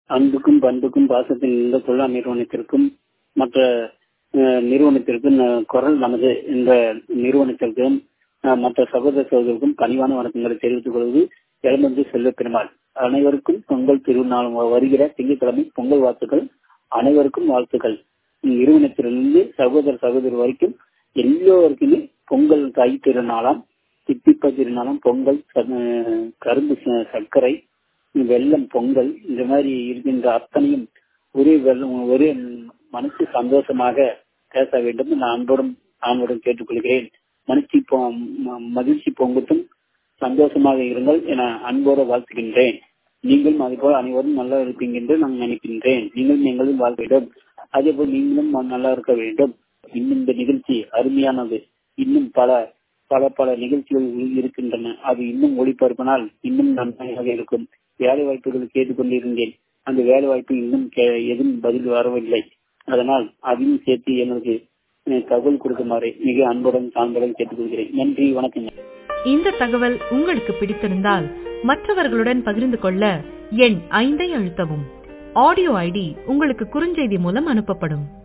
அன்புக்கும் பண்புக்கும் பாசத்தில் இருந்த கொள்ளா நிறுவனத்திற்கும் மற்ற அஹ், நிறுவனத்திற்கும் அஹ், குரல் நமது என்ற நிறுவனத்திற்கும் அஹ், மற்ற சகோதர சகோதரருக்கும் பணிவான வணக்கங்களை தெரிவித்துக் கொள்வது எலமந்து செல்வ பெருமாள் அனைவருக்கும் பொங்கல் திருநாள் வருகிற திங்கட்கிழமை பொங்கல் வாழ்த்துக்கள் அனைவருக்கும் வாழ்த்துக்கள் நிறுவனத்திலிருந்து சகோதர சகோதரி வரைக்கும் எல்லோருக்குமே பொங்கல் தை திருநாளாம் தித்திப்ப திருநாளாம் பொங்கல் ச- கரும்பு ச- சர்க்கரை வெள்ளம் பொங்கல் இந்த மாதிரி இருக்கின்ற அத்தனையும் ஒரே வெள்ளம் ஒரே மனசு சந்தோஷமாக பேச வேண்டும் நான் அன்போடும் ஆண்போடும் கேட்டுக்கொள்கிறேன் மகிழ்ச்சி பொ- ம- மகிழ்ச்சி பொங்கட்டும் சந்தோஷமாக இருங்கள் என அன்போடு வாழ்த்துகின்றேன் நீங்களும் அதே போல அனைவரும் நல்லா இருப்பீங்க என்று நான் நினைக்கின்றேன் நீங்களும் எங்களும் வாழ் வேண்டும் அதே போல் நீங்களும் நல்லா இருக்க வேண்டும் இன்னும் இந்த நிகழ்ச்சி அருமையானது இன்னும் பல பல பல நிகழ்ச்சிகள் இருக்கின்றன அது இன்னும் ஒளிபரப்பினால் இன்னும் நன்மையாக இருக்கும் வேலை வாய்ப்புகள் கேட்டுக்கொண்டிருந்தேன் அந்த வேலை வாய்ப்பு இன்னும் கே- எதுவும் பதில் வரவில்லை அதனால் அதையும் சேர்த்து எனக்கு அஹ், தகவல் கொடுக்குமாறு மிக அன்புடன் சார்ந்துடன் கேட்டுக்கொள்கிறேன் நன்றி வணக்கம் இந்த தகவல் உங்களுக்கு பிடித்திருந்தால் மற்றவர்களுடன் பகிர்ந்து கொள்ள எண் ஐந்தை அழுத்தவும் ஆடியோ ஐடி உங்களுக்கு குறுஞ்செய்தி மூலம் அனுப்பப்படும்